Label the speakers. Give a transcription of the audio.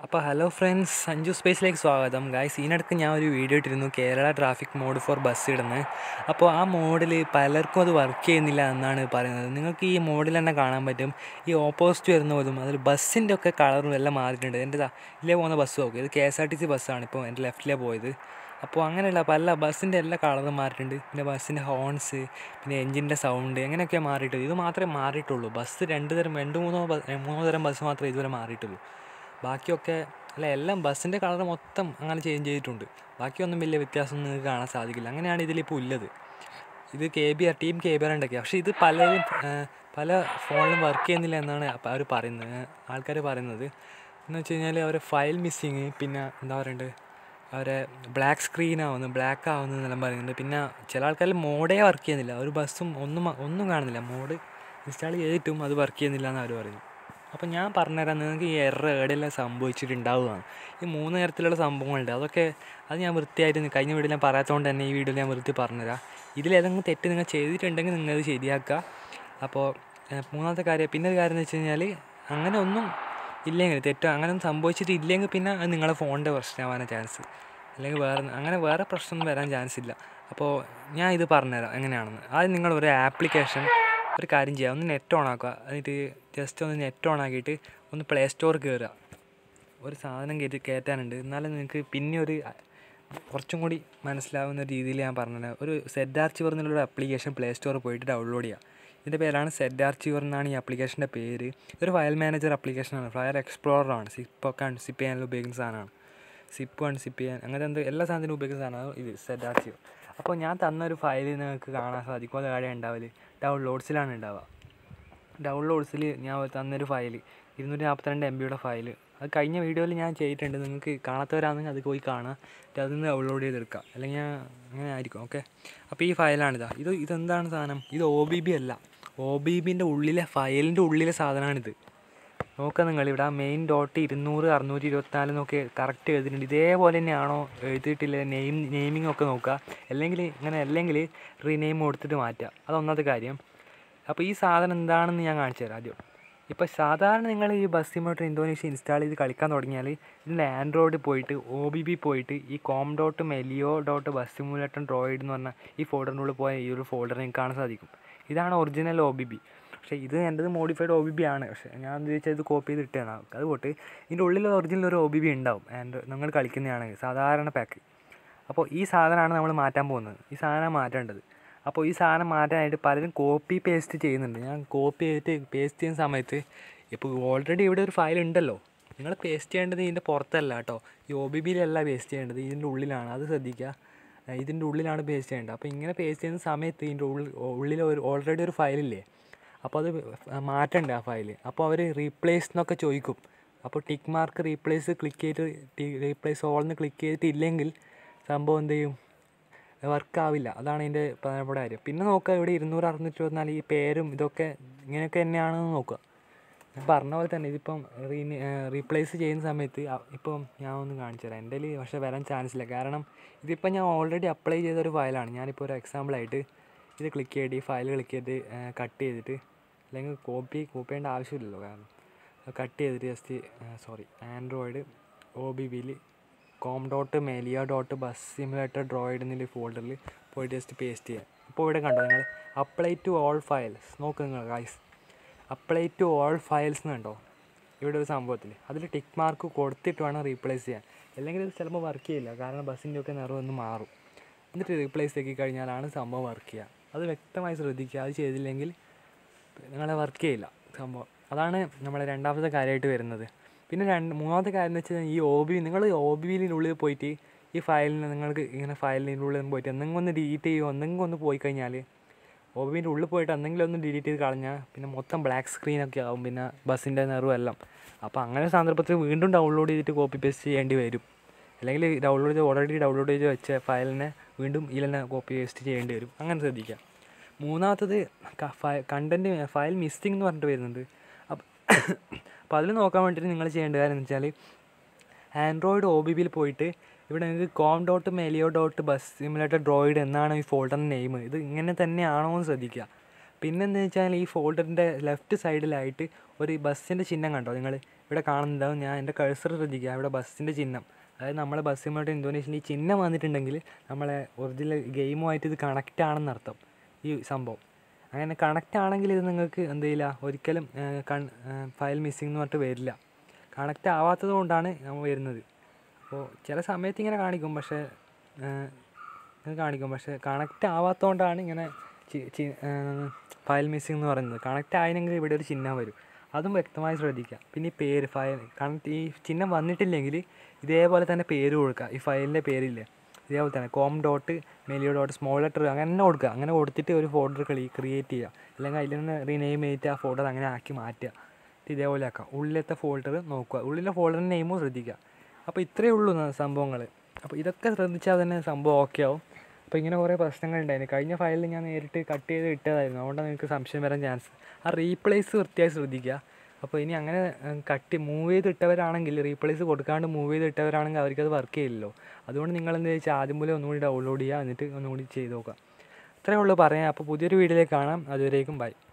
Speaker 1: അപ്പോൾ hello friends Sanju സ്പേസിലേക്ക് സ്വാഗതം guys ഇതിനിടയ്ക്ക് ഞാൻ ഒരു വീഡിയോ ഇട്ടിരുന്നു Kerala traffic mode four bus ഇടുന്നത് അപ്പോൾ ആ മോഡിൽ പലർക്കും അത് വർക്ക് ചെയ്യുന്നില്ല എന്നാണ് പറയുന്നത് നിങ്ങൾക്ക് ഈ മോഡിൽ തന്നെ കാണാൻ പറ്റും ഈ ഓപ്പോസിറ്റ് വരുന്ന പോലും അതിൽ ബസ്സിൻ്റെ ഒക്കെ കളറും എല്ലാം മാറിയിട്ടുണ്ട് എൻ്റെ ദാ ഇതിലേ പോകുന്ന ബസ് നോക്കും ഇത് K S R T C ബസ്സാണ് ഇപ്പോൾ എൻ്റെ ലെഫ്റ്റിലേ പോയത് അപ്പോൾ അങ്ങനെയല്ല പല ബസ്സിൻ്റെ എല്ലാ കളറും മാറിയിട്ടുണ്ട് പിന്നെ ബസ്സിൻ്റെ ഹോൺസ് പിന്നെ എൻജിൻ്റെ സൗണ്ട് അങ്ങനെയൊക്കെ മാറിയിട്ടുണ്ട് ഇത് മാത്രമേ മാറിയിട്ടുള്ളൂ ബസ് രണ്ട് തരം രണ്ട് മൂന്നോ ബ- മൂന്നോ തരം ബസ് മാത്രമേ ഇതുവരെ മാറിയിട്ടുള്ളൂ ബാക്കിയൊക്കെ അല്ല എല്ലാം ബസ്സിൻ്റെ കളർ മൊത്തം അങ്ങനെ ചേഞ്ച് ചെയ്തിട്ടുണ്ട് ബാക്കിയൊന്നും വലിയ വ്യത്യാസമൊന്നും നിങ്ങൾക്ക് കാണാൻ സാധിക്കില്ല അങ്ങനെയാണ് ഇതിലിപ്പോൾ ഉള്ളത് ഇത് K B R team K B R ഉണ്ടാക്കിയ പക്ഷേ ഇത് പലരും ആ, പല ഫോണിലും വർക്ക് ചെയ്യുന്നില്ല എന്നാണ് അവർ പറയുന്നത് ആൾക്കാർ പറയുന്നത് എന്ന് വെച്ച് കഴിഞ്ഞാൽ അവരെ ഫയൽ മിസ്സിങ് പിന്നെ എന്താ പറയണ്ടത് അവരെ ബ്ലാക്ക് സ്ക്രീൻ ആവുന്നു ബ്ലാക്ക് ആവുന്നു എന്നെല്ലാം പറയുന്നുണ്ട് പിന്നെ ചില ആൾക്കാർ മോഡേ വർക്ക് ചെയ്യുന്നില്ല ഒരു ബസ്സും ഒന്നും ഒന്നും കാണുന്നില്ല മോഡ് ഇൻസ്റ്റാൾ ചെയ്തിട്ടും അത് വർക്ക് ചെയ്യുന്നില്ല എന്ന് അവർ പറയുന്നു അപ്പോൾ ഞാൻ പറഞ്ഞുതരാം നിങ്ങൾക്ക് ഈ എറർ എവിടെയെല്ലാം സംഭവിച്ചിട്ടുണ്ടാവുകയാണ് ഈ മൂന്ന് തരത്തിലുള്ള സംഭവങ്ങളുണ്ട് അതൊക്കെ അത് ഞാൻ വൃത്തിയായിട്ട് നി- കഴിഞ്ഞ വീഡിയോ ഞാൻ പറയാത്തതുകൊണ്ട് തന്നെ ഈ വീഡിയോയിൽ ഞാൻ വൃത്തി പറഞ്ഞുതരാം ഇതിലേതെങ്കിലും തെറ്റ് നിങ്ങൾ ചെയ്തിട്ടുണ്ടെങ്കിൽ നിങ്ങൾ അത് ശരിയാക്കുക അപ്പോൾ ഏഹ്, മൂന്നാമത്തെ കാര്യം പിന്നെ ഒരു കാര്യം എന്ന് വെച്ച് കഴിഞ്ഞാൽ അങ്ങനെ ഒന്നും ഇല്ലെങ്കിൽ തെറ്റോ അങ്ങനെ ഒന്നും സംഭവിച്ചിട്ട് ഇല്ലെങ്കിൽ പിന്നെ അത് നിങ്ങളെ ഫോണിൻ്റെ പ്രശ്നമാവാനാണ് ചാൻസ് അല്ലെങ്കിൽ വേറെ അങ്ങനെ വേറെ പ്രശ്നമൊന്നും വരാൻ ചാൻസ് ഇല്ല അപ്പോൾ ഞാൻ ഇത് പറഞ്ഞുതരാം എങ്ങനെയാണെന്ന് ആദ്യം നിങ്ങൾ ഒരു ആപ്ലിക്കേഷൻ ഒരു കാര്യം ചെയ്യുക ഒന്ന് നെറ്റ് ഓൺ ആക്കുക എന്നിട്ട് ജസ്റ്റ് ഒന്ന് നെറ്റ് ഓൺ ആക്കിയിട്ട് ഒന്ന് പ്ലേ സ്റ്റോർ കയറുക ഒരു സാധനം കയറ്റി കയറ്റാനുണ്ട് എന്നാലും നിങ്ങൾക്ക് പിന്നെ ഒരു അ- കുറച്ചും കൂടി മനസ്സിലാവുന്ന രീതിയിൽ ഞാൻ പറഞ്ഞുതരാം ഒരു സെഡ് ആർച്ചിവർ എന്നുള്ള ആപ്ലിക്കേഷൻ പ്ലേ സ്റ്റോറിൽ പോയിട്ട് ഡൗൺലോഡ് ചെയ്യുക ഇതിൻ്റെ പേരാണ് സെഡ് ആർച്ചിവർ എന്നാണ് ഈ ആപ്ലിക്കേഷൻ്റെ പേര് ഇതൊരു ഫയൽ മാനേജർ ആപ്ലിക്കേഷനാണ് ഫയൽ എക്സ്പ്ലോററാണ് സിപ്പൊക്കെ അൺസിപ്പ് ചെയ്യാനുള്ള ഉപയോഗിക്കുന്ന സാധനമാണ് സിപ്പ് അൺസിപ്പ് ചെയ്യാൻ അങ്ങനത്തെ എന്ത് എല്ലാ സാധനത്തിനും ഉപയോഗിക്കുന്ന സാധനമാണ് ഇത് സെഡ് ആർച്ചിവർ അപ്പോൾ ഞാൻ തന്ന ഒരു ഫയൽ നിങ്ങൾക്ക് കാണാൻ സാധിക്കും അത് കാര്യം ഉണ്ടാവില്ല ഡൗൺലോഡ്സിലാണ് ഉണ്ടാവുക ഡൗൺലോഡ്സിൽ ഞാൻ തന്നൊരു ഫയൽ ഇരുന്നൂറ്റി നാൽപ്പത്തിരണ്ട് എം ബിയുടെ ഫയൽ അത് കഴിഞ്ഞ വീഡിയോയിൽ ഞാൻ ചെയ്തിട്ടുണ്ട് നിങ്ങൾക്ക് കാണാത്തവരാണെങ്കിൽ അത് പോയി കാണുക എന്നിട്ട് അതിൽ നിന്ന് ഡൗൺലോഡ് ചെയ്തെടുക്കുക അല്ലെങ്കിൽ ഞാൻ അങ്ങനെ ആയിരിക്കും ഓക്കെ അപ്പോൾ ഈ ഫയലാണിതാ ഇത് ഇതെന്താണ് സാധനം ഇത് ഒ ബി ബി അല്ല ഒ ബി ബിൻ്റെ ഉള്ളിലെ ഫയലിൻ്റെ ഉള്ളിലെ സാധനമാണിത് നോക്കുക നിങ്ങൾ ഇവിടെ മെയിൻ ഡോട്ട് ഇരുന്നൂറ് അറുന്നൂറ്റി ഇരുപത്തിനാല് എന്നൊക്കെ കറക്റ്റ് എഴുതിയിട്ടുണ്ട് ഇതേപോലെ തന്നെയാണോ എഴുതിയിട്ടില്ല നെയിം നെയിമിംഗ് ഒക്കെ നോക്കുക അല്ലെങ്കിൽ ഇങ്ങനെ അല്ലെങ്കിൽ റീനെയിം കൊടുത്തിട്ട് മാറ്റുക അതൊന്നാമത്തെ കാര്യം അപ്പോൾ ഈ സാധനം എന്താണെന്ന് ഞാൻ കാണിച്ചു തരാം ആദ്യം ഇപ്പോൾ സാധാരണ നിങ്ങൾ ഈ ബസ് സിമോട്ടർ ഇന്തോനേഷ്യ ഇൻസ്റ്റാൾ ചെയ്ത് കളിക്കാൻ തുടങ്ങിയാൽ ഇതിൻ്റെ ആൻഡ്രോയിഡ് പോയിട്ട് ഒ ബി ബി പോയിട്ട് ഈ com dot Maleo dot bus simulator droid എന്ന് പറഞ്ഞ ഈ ഫോൾഡറിൻ്റെ ഉള്ളിൽ പോയ ഈ ഒരു ഫോൾഡർ നിങ്ങൾക്ക് കാണാൻ സാധിക്കും ഇതാണ് ഒറിജിനൽ ഒ ബി ബി പക്ഷേ ഇത് എൻ്റെത് മോഡിഫൈഡ് ഒ ബി ബി ആണ് പക്ഷേ ഞാൻ എന്ത് വെച്ചാൽ ഇത് കോപ്പി ചെയ്ത് ഇട്ടതാണ് അത് പോട്ട് ഇതിൻ്റെ ഉള്ളിൽ ഒറിജിനൽ ഒരു ഒ ബി ബി ഉണ്ടാവും ആൻഡ് നിങ്ങൾ കളിക്കുന്നതാണെങ്കിൽ സാധാരണ പാക്ക് അപ്പോൾ ഈ സാധനമാണ് നമ്മൾ മാറ്റാൻ പോകുന്നത് ഈ സാധനം മാറ്റേണ്ടത് അപ്പോൾ ഈ സാധനം മാറ്റാനായിട്ട് പലരും കോപ്പി പേസ്റ്റ് ചെയ്യുന്നുണ്ട് ഞാൻ കോപ്പി ചെയ്തിട്ട് പേസ്റ്റ് ചെയ്യുന്ന സമയത്ത് ഇപ്പോൾ ഓൾറെഡി ഇവിടെ ഒരു ഫയൽ ഉണ്ടല്ലോ നിങ്ങൾ പേസ്റ്റ് ചെയ്യേണ്ടത് ഇതിൻ്റെ പുറത്തല്ല കേട്ടോ ഈ ഒ ബി ബിയിലല്ല പേസ്റ്റ് ചെയ്യേണ്ടത് ഇതിൻ്റെ ഉള്ളിലാണ് അത് ശ്രദ്ധിക്കുക ഏഹ് ഇതിൻ്റെ ഉള്ളിലാണ് പേസ്റ്റ് ചെയ്യേണ്ടത് അപ്പോൾ ഇങ്ങനെ പേസ്റ്റ് ചെയ്യുന്ന സമയത്ത് ഇതിൻ്റെ ഉള്ളിൽ ഉള്ളിൽ ഒരു ഓൾറെഡി ഒരു ഫയലില്ലേ അപ്പോൾ അത് മാറ്റണ്ടേ ആ ഫയൽ അപ്പോൾ അവർ റീപ്ലേസ് എന്നൊക്കെ ചോദിക്കും അപ്പോൾ ടിക്ക് മാർക്ക് റീപ്ലേസ് ക്ലിക്ക് ചെയ്തിട്ട് റീപ്ലേസ് ഓൾന്ന് ക്ലിക്ക് ചെയ്തിട്ടില്ലെങ്കിൽ സംഭവം എന്ത് ചെയ്യും വർക്ക് ആവില്ല അതാണ് ഇതിൻ്റെ പ്രധാനപ്പെട്ട കാര്യം പിന്നെ നോക്കുക ഇവിടെ ഇരുന്നൂറ് അറുന്നൂറ്റി ഇരുപത്തിനാല് ഈ പേരും ഇതൊക്കെ ഇങ്ങനെയൊക്കെ തന്നെയാണെന്ന് നോക്കുക ഞാൻ പറഞ്ഞ പോലെ തന്നെ ഇതിപ്പം റീ റീപ്ലേസ് ചെയ്യുന്ന സമയത്ത് അ- ഇപ്പം ഞാൻ ഒന്ന് കാണിച്ചു തരാം എൻ്റെ കയ്യിൽ പക്ഷേ വരാൻ ചാൻസ് ഇല്ല കാരണം ഇതിപ്പം ഞാൻ ഓൾറെഡി അപ്ലൈ ചെയ്ത ഒരു ഫയലാണ് ഞാനിപ്പോൾ ഒരു എക്സാമ്പിളായിട്ട് ഇത് ക്ലിക്ക് ചെയ്തിട്ട് ഈ ഫയൽ ക്ലിക്ക് ചെയ്തിട്ട് കട്ട് ചെയ്തിട്ട് അല്ലെങ്കിൽ കോപ്പി കോപ്പി ചെയ്യേണ്ട ആവശ്യമില്ലല്ലോ കാരണം കട്ട് ചെയ്തിട്ട് just sorry Android O B ബിയിൽ com dot Maleo dot bus simulator droid എന്നുള്ള ഫോൾഡറിൽ പോയിട്ട് ജസ്റ്റ് പേസ്റ്റ് ചെയ്യാം ഇപ്പോൾ ഇവിടെ കണ്ടോ നിങ്ങൾ അപ്ലൈ ടു ഓൾ ഫയൽസ് നോക്ക് നിങ്ങൾ guys apply to all files എന്ന് കണ്ടോ ഇവിടെ ഒരു സംഭവത്തിൽ അതിൽ ടിക്ക് മാർക്ക് കൊടുത്തിട്ട് വേണം റീപ്ലേസ് ചെയ്യാൻ അല്ലെങ്കിൽ ഇത് ചിലപ്പോൾ വർക്ക് ചെയ്യില്ല കാരണം ബസ്സിൻ്റെ ഒക്കെ നിറം ഒന്ന് മാറും എന്നിട്ട് റീപ്ലേസ് ആക്കി കഴിഞ്ഞാലാണ് സംഭവം വർക്ക് ചെയ്യുക അത് വ്യക്തമായി ശ്രദ്ധിക്കുക അത് ചെയ്തില്ലെങ്കിൽ നിങ്ങളെ വർക്ക് ചെയ്യില്ല സംഭവം അതാണ് നമ്മുടെ രണ്ടാമത്തെ കാര്യമായിട്ട് വരുന്നത് പിന്നെ രണ്ട് മൂന്നാമത്തെ കാര്യം എന്ന് വെച്ചാൽ ഈ ഒ ബി നിങ്ങൾ ഒ ബിയിലിൻ്റെ ഉള്ളിൽ പോയിട്ട് ഈ ഫയലിന് നിങ്ങൾക്ക് ഇങ്ങനെ ഫയലിൻ്റെ ഉള്ളിൽ പോയിട്ട് എന്തെങ്കിലും ഒന്ന് ഡിലീറ്റ് ചെയ്യുമോ എന്തെങ്കിലും ഒന്ന് പോയി കഴിഞ്ഞാൽ ഒ ബിൻ്റെ ഉള്ളിൽ പോയിട്ട് എന്തെങ്കിലും ഒന്ന് ഡിലീറ്റ് ചെയ്ത് കളഞ്ഞാൽ പിന്നെ മൊത്തം ബ്ലാക്ക് സ്ക്രീനൊക്കെ ആവും പിന്നെ ബസ്സിൻ്റെ നിറവും എല്ലാം അപ്പോൾ അങ്ങനെ സന്ദർഭത്തിൽ വീണ്ടും ഡൗൺലോഡ് ചെയ്തിട്ട് കോപ്പി പേസ്റ്റ് ചെയ്യേണ്ടി വരും അല്ലെങ്കിൽ ഡൗൺലോഡ് ചെയ്ത് ഓൾറെഡി ഡൗൺലോഡ് ചെയ്ത് വെച്ച ഫയലിനെ വീണ്ടും ഇതിൽ തന്നെ കോപ്പി പേസ്റ്റ് ചെയ്യേണ്ടി വരും അങ്ങനെ ശ്രദ്ധിക്കുക മൂന്നാമത്തത് കണ്ടൻറ്റ് ഫയൽ മിസ്സിംഗ് എന്ന് പറഞ്ഞിട്ട് വരുന്നുണ്ട് അപ്പം അപ്പോൾ അതിൽ നോക്കാൻ വേണ്ടിയിട്ട് നിങ്ങൾ ചെയ്യേണ്ട കാര്യം എന്ന് വെച്ചാൽ ആൻഡ്രോയിഡ് ഒ ബി ബിയിൽ പോയിട്ട് ഇവിടെ നിങ്ങൾക്ക് com dot Maleo dot bus simulator droid എന്നാണ് ഈ ഫോൾഡറിൻ്റെ നെയിം ഇത് ഇങ്ങനെ തന്നെയാണോ എന്ന് ശ്രദ്ധിക്കുക പിന്നെ എന്താ വെച്ചാൽ ഈ ഫോൾഡറിൻ്റെ ലെഫ്റ്റ് സൈഡിലായിട്ട് ഒരു ബസ്സിൻ്റെ ചിഹ്നം കണ്ടോ നിങ്ങൾ ഇവിടെ കാണുന്നുണ്ടാവും ഞാൻ എൻ്റെ കഴ്സർ ശ്രദ്ധിക്കുക ഇവിടെ ബസ്സിൻ്റെ ചിഹ്നം അതായത് നമ്മളെ ബസ്സുമായിട്ട് ഇന്തോനേഷ്യൻ ഈ ചിഹ്നം വന്നിട്ടുണ്ടെങ്കിൽ നമ്മളെ ഒറിജിനൽ ഗെയിമുമായിട്ട് ഇത് കണക്റ്റ് ആണെന്ന് അർത്ഥം ഈ സംഭവം അങ്ങനെ കണക്റ്റ് ആണെങ്കിൽ ഇത് നിങ്ങൾക്ക് എന്ത് ചെയ്യില്ല ഒരിക്കലും കൺ ഫയൽ മിസ്സിംഗ് എന്ന് പറഞ്ഞിട്ട് വരില്ല കണക്റ്റ് ആവാത്തത് കൊണ്ടാണ് നമ്മൾ വരുന്നത് അപ്പോൾ ചില സമയത്ത് ഇങ്ങനെ കാണിക്കും പക്ഷേ ഇത് കാണിക്കും പക്ഷേ കണക്റ്റ് ആവാത്തതുകൊണ്ടാണ് ഇങ്ങനെ ഫയൽ മിസ്സിംഗ് എന്ന് പറയുന്നത് കണക്റ്റ് ആയെങ്കിൽ ഇവിടെ ഒരു ചിഹ്നം വരും അതും വ്യക്തമായി ശ്രദ്ധിക്കുക പിന്നെ ഈ പേര് ഫയൽ കണക്ട് ഈ ചിഹ്നം വന്നിട്ടില്ലെങ്കിൽ ഇതേപോലെ തന്നെ പേര് കൊടുക്കുക ഈ ഫയലിൻ്റെ പേരില്ലേ ഇതേപോലെ തന്നെ com dot Maleo dot small letter അങ്ങനെ തന്നെ കൊടുക്കുക അങ്ങനെ കൊടുത്തിട്ട് ഒരു ഫോൾഡർ കളി ക്രിയേറ്റ് ചെയ്യുക അല്ലെങ്കിൽ അതിൽ നിന്ന് റീനെയിം ചെയ്തിട്ട് ആ ഫോൾഡർ അങ്ങനെ ആക്കി മാറ്റുക ഇതേപോലെ ആക്കുക ഉള്ളിലത്തെ ഫോൾഡർ നോക്കുക ഉള്ളിലെ ഫോൾഡറിൻ്റെ നെയിമും ശ്രദ്ധിക്കുക അപ്പോൾ ഇത്രയേ ഉള്ളൂ സംഭവങ്ങൾ അപ്പോൾ ഇതൊക്കെ ശ്രദ്ധിച്ചാൽ തന്നെ സംഭവം ഓക്കെ ആവും അപ്പോൾ ഇങ്ങനെ കുറേ പ്രശ്നങ്ങളുണ്ടായിരുന്നു കഴിഞ്ഞ ഫയലിൽ ഞാൻ നേരിട്ട് കട്ട് ചെയ്ത് ഇട്ടതായിരുന്നു അതുകൊണ്ടാണ് നിങ്ങൾക്ക് സംശയം വരാൻ ചാൻസ് ആ റീപ്ലേസ് വൃത്തിയായി ശ്രദ്ധിക്കുക അപ്പോൾ ഇനി അങ്ങനെ കട്ട് മൂവ് ചെയ്ത് ഇട്ടവരാണെങ്കിൽ റീപ്ലേസ് കൊടുക്കാണ്ട് മൂവ് ചെയ്ത് ഇട്ടവരാണെങ്കിൽ അവർക്കത് വർക്ക് ചെയ്യില്ലല്ലോ അതുകൊണ്ട് നിങ്ങൾ എന്ത് വെച്ചാൽ ആദ്യം പോലെ ഒന്നുകൂടി ഡൗൺലോഡ് ചെയ്യുക എന്നിട്ട് ഒന്നുകൂടി ചെയ്ത് നോക്കുക അത്രയേ ഉള്ളൂ പറയാം അപ്പോൾ പുതിയൊരു വീഡിയോയിലേക്ക് കാണാം അതുവരേക്കും ബൈ